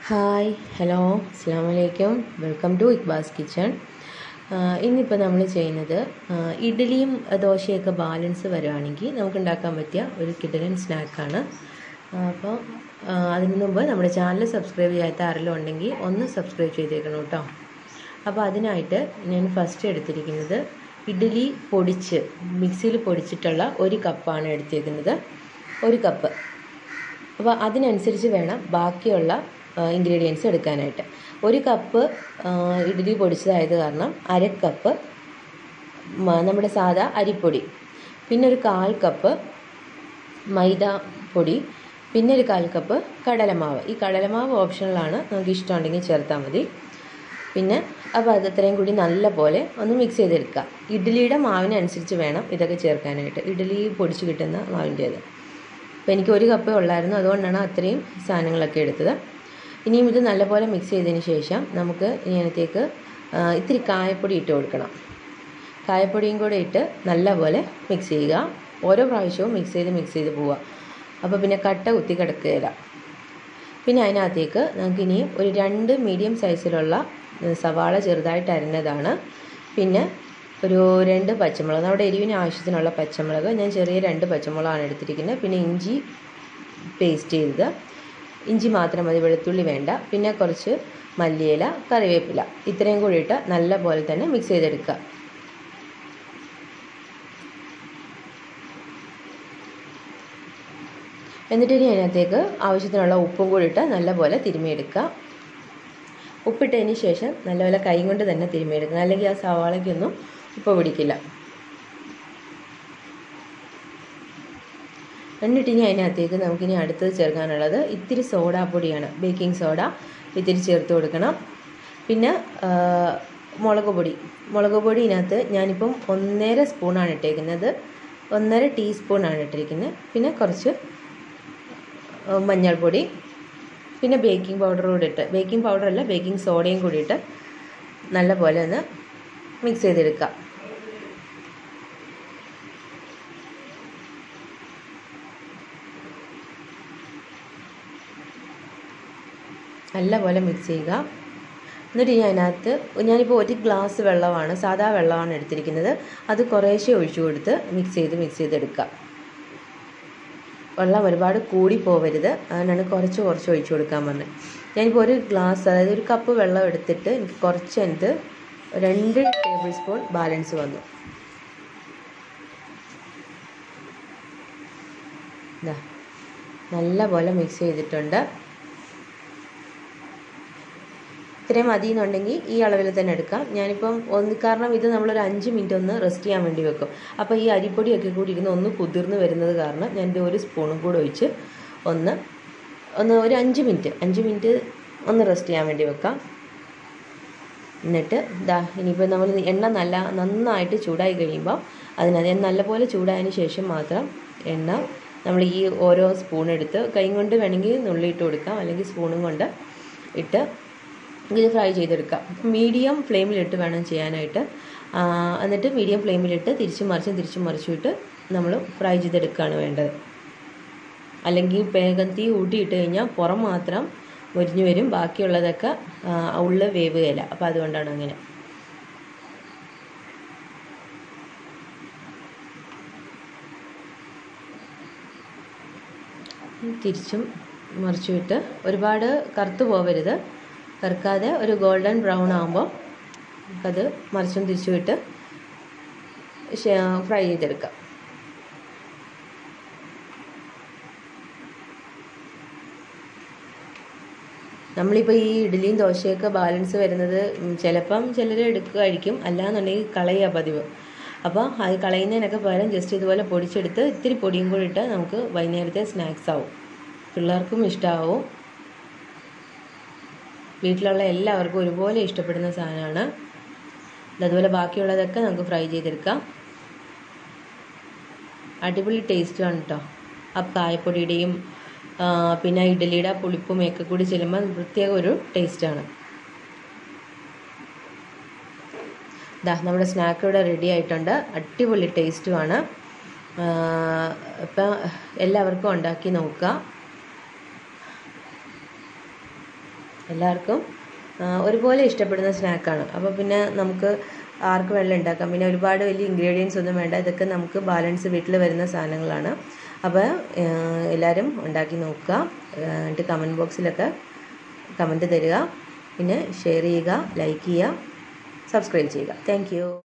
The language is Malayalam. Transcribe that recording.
ഹായ് ഹലോ അസ്സാം വലൈക്കും വെൽക്കം ടു ഇക്ബാസ് കിച്ചൺ ഇന്നിപ്പോൾ നമ്മൾ ചെയ്യുന്നത് ആ, ഇഡ്ഡലിയും ദോശയൊക്കെ ബാലൻസ് വരുവാണെങ്കിൽ നമുക്ക് ഉണ്ടാക്കാൻ പറ്റിയ ഒരു കിഡലൻ സ്നാക്കാണ് അപ്പോൾ ആ, അതിന് മുമ്പ് നമ്മുടെ ചാനൽ സബ്സ്ക്രൈബ് ചെയ്യാത്ത ആരെങ്കിലും ഉണ്ടെങ്കിൽ ഒന്ന് സബ്സ്ക്രൈബ് ചെയ്തേക്കണം കേട്ടോ അപ്പോൾ അതിനായിട്ട് ഞാൻ ഫസ്റ്റ് എടുത്തിരിക്കുന്നത് ഇഡ്ഡലി പൊടിച്ച് മിക്സിയിൽ പൊടിച്ചിട്ടുള്ള ഒരു കപ്പാണ് എടുത്തേക്കുന്നത് ഒരു കപ്പ് അപ്പോൾ അതിനനുസരിച്ച് വേണം ബാക്കിയുള്ള ഇൻഗ്രീഡിയൻസ് എടുക്കാനായിട്ട് ഒരു കപ്പ് ആ, ഇഡ്ഡലി പൊടിച്ചതായത് കാരണം അര കപ്പ് മ- നമ്മുടെ സാദാ അരിപ്പൊടി പിന്നെ ഒരു കാൽ കപ്പ് മൈദ പൊടി പിന്നെ ഒരു കാൽ കപ്പ് കടലമാവ് ഈ കടലമാവ് ഓപ്ഷണലാണ് നമുക്ക് ഇഷ്ടമുണ്ടെങ്കിൽ ചേർത്താൽ മതി പിന്നെ അപ്പോൾ അത് അത്രയും കൂടി നല്ല പോലെ ഒന്ന് മിക്സ് ചെയ്തെടുക്കുക ഇഡ്ഡലിയുടെ മാവിനനുസരിച്ച് വേണം ഇതൊക്കെ ചേർക്കാനായിട്ട് ഇഡ്ഡലി പൊടിച്ച് കിട്ടുന്ന മാവിൻ്റേത് അപ്പോൾ എനിക്ക് ഒരു കപ്പേ ഉള്ളായിരുന്നു അതുകൊണ്ടാണ് അത്രയും സാധനങ്ങളൊക്കെ എടുത്തത് ഇനിയും ഇത് നല്ലപോലെ മിക്സ് ചെയ്തതിന് ശേഷം നമുക്ക് ഇതിനകത്തേക്ക് ആ, ഇത്തിരി കായപ്പൊടി ഇട്ട് കൊടുക്കണം കായപ്പൊടിയും കൂടെ ഇട്ട് നല്ലപോലെ മിക്സ് ചെയ്യുക ഓരോ പ്രാവശ്യവും മിക്സ് ചെയ്ത് മിക്സ് ചെയ്ത് പോവുക അപ്പോൾ പിന്നെ കട്ട കുത്തി കിടക്കുകയില്ല പിന്നെ അതിനകത്തേക്ക് നമുക്കിനി ഒരു രണ്ട് മീഡിയം സൈസിലുള്ള ഉം, സവാള ചെറുതായിട്ട് അരിഞ്ഞതാണ് പിന്നെ ഒരു രണ്ട് പച്ചമുളക് നമ്മുടെ എരിവിന് ആവശ്യത്തിനുള്ള പച്ചമുളക് ഞാൻ ചെറിയ രണ്ട് പച്ചമുളകാണ് എടുത്തിരിക്കുന്നത് പിന്നെ ഇഞ്ചി പേസ്റ്റ് ചെയ്തത് ഇഞ്ചി മാത്രം മതി വെളുത്തുള്ളി വേണ്ട പിന്നെ കുറച്ച് മല്ലിയില കറിവേപ്പില ഇത്രയും കൂടി ഇട്ട് നല്ല പോലെ തന്നെ മിക്സ് ചെയ്തെടുക്കുക എന്നിട്ട് ഇനി അതിനകത്തേക്ക് ആവശ്യത്തിനുള്ള ഉപ്പും കൂടി ഇട്ട് നല്ലപോലെ തിരുമ്മിയെടുക്കുക ഉപ്പിട്ടതിന് ശേഷം നല്ലപോലെ കൈ കൊണ്ട് തന്നെ തിരുമ്മിയെടുക്കണം അല്ലെങ്കിൽ ആ സവാളയ്ക്കൊന്നും ഉപ്പ് പിടിക്കില്ല എന്നിട്ട് ഇനി അതിനകത്തേക്ക് നമുക്കിനി അടുത്തത് ചേർക്കാനുള്ളത് ഇത്തിരി സോഡാപ്പൊടിയാണ് ബേക്കിംഗ് സോഡ ഇത്തിരി ചേർത്ത് കൊടുക്കണം പിന്നെ ആ, മുളക് പൊടി മുളക് പൊടി ഇതിനകത്ത് ഞാനിപ്പം ഒന്നര സ്പൂണാണ് ഇട്ടേക്കുന്നത് ഒന്നര ടീസ്പൂണാണ് ഇട്ടിരിക്കുന്നത് പിന്നെ കുറച്ച് ആ, മഞ്ഞൾപ്പൊടി പിന്നെ ബേക്കിംഗ് പൗഡർ കൂടി ഇട്ട് ബേക്കിംഗ് പൗഡർ അല്ല ബേക്കിംഗ് സോഡയും കൂടി ഇട്ട് നല്ലപോലെ ഒന്ന് മിക്സ് ചെയ്തെടുക്കുക നല്ലപോലെ മിക്സ് ചെയ്യുക എന്നിട്ട് ഇനി അതിനകത്ത് ഞാനിപ്പോൾ ഒരു ഗ്ലാസ് വെള്ളമാണ് സാദാ വെള്ളമാണ് എടുത്തിരിക്കുന്നത് അത് കുറേശ്ശെ ഒഴിച്ചു കൊടുത്ത് മിക്സ് ചെയ്ത് മിക്സ് ചെയ്തെടുക്കുക വെള്ളം ഒരുപാട് കൂടി പോവരുത് അതിനാണ് കുറച്ച് കുറച്ച് ഒഴിച്ചു കൊടുക്കാൻ പറഞ്ഞത് ഞാനിപ്പോൾ ഒരു ഗ്ലാസ് അതായത് ഒരു കപ്പ് വെള്ളം എടുത്തിട്ട് എനിക്ക് കുറച്ച് എന്ത് രണ്ട് ടേബിൾ സ്പൂൺ ബാലൻസ് വന്നു ഇതാ നല്ല പോലെ മിക്സ് ചെയ്തിട്ടുണ്ട് ഇത്രയും മതി എന്നുണ്ടെങ്കിൽ ഈ അളവിൽ തന്നെ എടുക്കാം ഞാനിപ്പം ഒന്ന് കാരണം ഇത് നമ്മളൊരു അഞ്ച് മിനിറ്റ് ഒന്ന് റെസ്റ്റ് ചെയ്യാൻ വേണ്ടി വെക്കും അപ്പോൾ ഈ അരിപ്പൊടിയൊക്കെ കൂടി ഇരുന്ന് ഒന്ന് കുതിർന്ന് വരുന്നത് കാരണം ഞാൻ ഇത് ഒരു സ്പൂണും കൂടെ ഒഴിച്ച് ഒന്ന് ഒന്ന് ഒരു അഞ്ച് മിനിറ്റ് അഞ്ച് മിനിറ്റ് ഒന്ന് റെസ്റ്റ് ചെയ്യാൻ വേണ്ടി വെക്കാം എന്നിട്ട് ഇതാ ഇനിയിപ്പോൾ നമ്മൾ എണ്ണ നല്ല നന്നായിട്ട് ചൂടായി കഴിയുമ്പോൾ അതിനകത്ത് നല്ലപോലെ ചൂടായതിന് ശേഷം മാത്രം എണ്ണ നമ്മൾ ഈ ഓരോ സ്പൂൺ എടുത്ത് കൈ കൊണ്ട് വേണമെങ്കിൽ നുള്ളിയിട്ട് കൊടുക്കാം അല്ലെങ്കിൽ സ്പൂണും കൊണ്ട് ഇട്ട് ഇത് ഫ്രൈ ചെയ്തെടുക്കാം മീഡിയം ഫ്ലെയിമിലിട്ട് വേണം ചെയ്യാനായിട്ട് ആ, എന്നിട്ട് മീഡിയം ഫ്ലെയിമിലിട്ട് തിരിച്ചും മറിച്ചും തിരിച്ചും മറിച്ചും ഇട്ട് നമ്മൾ ഫ്രൈ ചെയ്തെടുക്കുകയാണ് വേണ്ടത് അല്ലെങ്കിൽ വേഗം തീ ഊട്ടിയിട്ട് കഴിഞ്ഞാൽ പുറം മാത്രം മുരിഞ്ഞു വരും ബാക്കിയുള്ളതൊക്കെ ആ, ഉള്ള് വേവുകയില്ല അപ്പോൾ അതുകൊണ്ടാണ് അങ്ങനെ തിരിച്ചും മറിച്ചും ഇട്ട് ഒരുപാട് കറുത്ത് പോവരുത് കറുക്കാതെ ഒരു ഗോൾഡൻ ബ്രൗൺ ആകുമ്പോൾ നമുക്കത് മറിച്ചും തിരിച്ചും ഇട്ട് ഫ്രൈ ചെയ്തെടുക്കാം നമ്മളിപ്പോൾ ഈ ഇഡ്ഡലിയും ദോശയൊക്കെ ബാലൻസ് വരുന്നത് ഉം, ചിലപ്പം ചിലർ എടുക്കുമായിരിക്കും അല്ലാന്നുണ്ടെങ്കിൽ കളയുക പതിവ് അപ്പോൾ അത് കളയുന്നതിനൊക്കെ പകരം ജസ്റ്റ് ഇതുപോലെ പൊടിച്ചെടുത്ത് ഇത്തിരി പൊടിയും കൂടി ഇട്ട് നമുക്ക് വൈകുന്നേരത്തെ സ്നാക്സ് ആവും പിള്ളേർക്കും ഇഷ്ടമാവും വീട്ടിലുള്ള എല്ലാവർക്കും ഒരുപോലെ ഇഷ്ടപ്പെടുന്ന സാധനമാണ് അതുപോലെ ബാക്കിയുള്ളതൊക്കെ നമുക്ക് ഫ്രൈ ചെയ്തെടുക്കാം അടിപൊളി ടേസ്റ്റുമാണ് കേട്ടോ ആ കായപ്പൊടിയുടെയും ആ, പിന്നെ ഇഡ്ഡലിയുടെ ആ പുളിപ്പും ഒക്കെ കൂടി ചെല്ലുമ്പോൾ പ്രത്യേക ഒരു ടേസ്റ്റാണ് ദാ നമ്മുടെ സ്നാക്ക് ഇവിടെ റെഡി ആയിട്ടുണ്ട് അടിപൊളി ടേസ്റ്റുമാണ് ഇപ്പം എല്ലാവർക്കും ഉണ്ടാക്കി നോക്കുക എല്ലാവർക്കും ആ, ഒരുപോലെ ഇഷ്ടപ്പെടുന്ന സ്നാക്കാണ് അപ്പോൾ പിന്നെ നമുക്ക് ആർക്ക് വേണമെങ്കിലും ഉണ്ടാക്കാം പിന്നെ ഒരുപാട് വലിയ ഇൻഗ്രീഡിയൻസ് ഒന്നും വേണ്ട ഇതൊക്കെ നമുക്ക് ബാലൻസ് വീട്ടിൽ വരുന്ന സാധനങ്ങളാണ് അപ്പോൾ എല്ലാവരും ഉണ്ടാക്കി നോക്കുക ആ, എന്നിട്ട് കമൻറ്റ് ബോക്സിലൊക്കെ കമൻറ്റ് തരിക പിന്നെ ഷെയർ ചെയ്യുക ലൈക്ക് ചെയ്യുക സബ്സ്ക്രൈബ് ചെയ്യുക താങ്ക്